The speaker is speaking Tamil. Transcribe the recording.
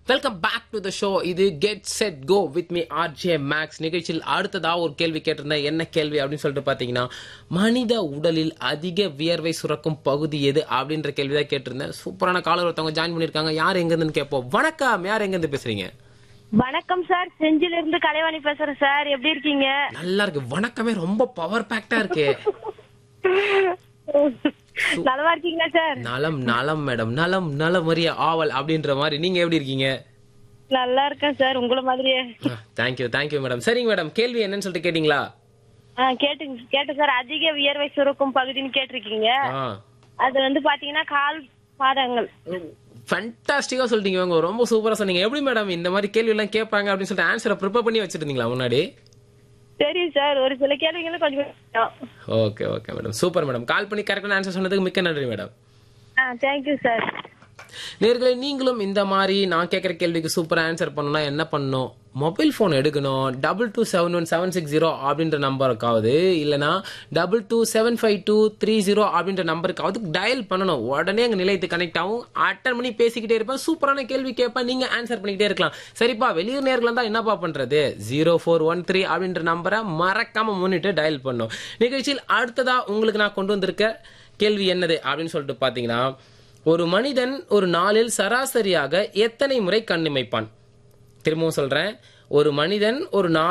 Welcome back to the show இது get set go with me RJ Max நிகழ்ச்சியில் அடுத்ததா ஒரு கேள்வி கேட்டிருந்தேன் என்ன கேள்வி அப்படின்னு சொல்லிட்டு பாத்தீங்கன்னா மனித உடலில் அதிக வியர்வை சுரக்கும் பகுதி எது அப்படின்ற கேள்வி தான் கேட்டிருந்தேன் சூப்பரான காலர் ஒருத்தவங்க ஜாயின் பண்ணிருக்காங்க யார் எங்க இருந்துன்னு கேட்போம் வணக்கம் யார் எங்க இருந்து பேசுறீங்க வணக்கம் சார் செஞ்சில இருந்து கலைவாணி பேசுறேன் சார் எப்படி இருக்கீங்க நல்லா இருக்கு வணக்கமே ரொம்ப பவர் பேக்டா இருக்கு நலமா இருக்கீங்களா சார் நலம் நலம் மேடம் நலம் நலமறிய ஆவல் அப்படின்ற மாதிரி நீங்க எப்படி இருக்கீங்க நல்லா இருக்கேன் சார் உங்கள மாதிரியே தேங்க்யூ தேங்க்யூ மேடம் சரிங்க மேடம் கேள்வி என்னன்னு சொல்லிட்டு கேட்டீங்களா ஆ, கேட்டு கேட்டு சார் அதிக வியர்வை சுரக்கும் பகுதின்னு கேட்டிருக்கீங்க ஆ அது வந்து பாத்தீங்கன்னா கால் பாதங்கள் ஃபண்டாஸ்டிக்கா சொல்லிட்டீங்க இவங்க ரொம்ப சூப்பரா சொன்னீங்க எப்படி மேடம் இந்த மாதிரி கேள்வி எல்லாம் கேட்பாங்க அப்படின்னு சொல்லிட்டு ஆன்சரை ப்ரிப்பேர் பண்ணி வச்சிருந்தீங்களா முன்னாடி தெரியும் சார் ஒரு சில கேள்விகளும் கொஞ்சம் கொஞ்சம். Okay okay madam super madam call பண்ணி கரெக்டான ஆன்சர் சொன்னதுக்கு மிக்க நன்றி மேடம் ஆ தேங்க்யூ சார் நேர்களே நீங்களும் இந்த மாதிரி நான் கேட்குற கேள்விக்கு சூப்பரா ஆன்சர் பண்ணணும்னா என்ன பண்ணணும் மொபைல் ஃபோன் எடுக்கணும் double two seven one seven six zero அப்படின்ற நம்பருக்காவது இல்லைனா double two seven five two three zero அப்படின்ற நம்பருக்காவது டயல் பண்ணணும் உடனே அங்கே நிலையத்து கனெக்ட் ஆகும் அட்டன் பண்ணி பேசிக்கிட்டே இருப்பேன் சூப்பரான கேள்வி கேட்பேன் நீங்க ஆன்சர் பண்ணிக்கிட்டே இருக்கலாம் சரிப்பா வெளியூர் நேர்கள் தான் என்னப்பா பண்றது ஜீரோ ஃபோர் ஒன் த்ரீ அப்படின்ற நம்பரை மறக்காம முன்னிட்டு டயல் பண்ணும் நிகழ்ச்சியில் அடுத்ததா உங்களுக்கு நான் கொண்டு வந்திருக்க கேள்வி என்னது அப்படின்னு சொல்லிட்டு பாத்தீங்கன்னா ஒரு மனிதன் ஒரு நாளில் சராசரியாக எத்தனை முறை கண்ணிமைப்பான் திரும்பவும் சொல்றேன் ஒரு மனிதன் ஒரு நாள்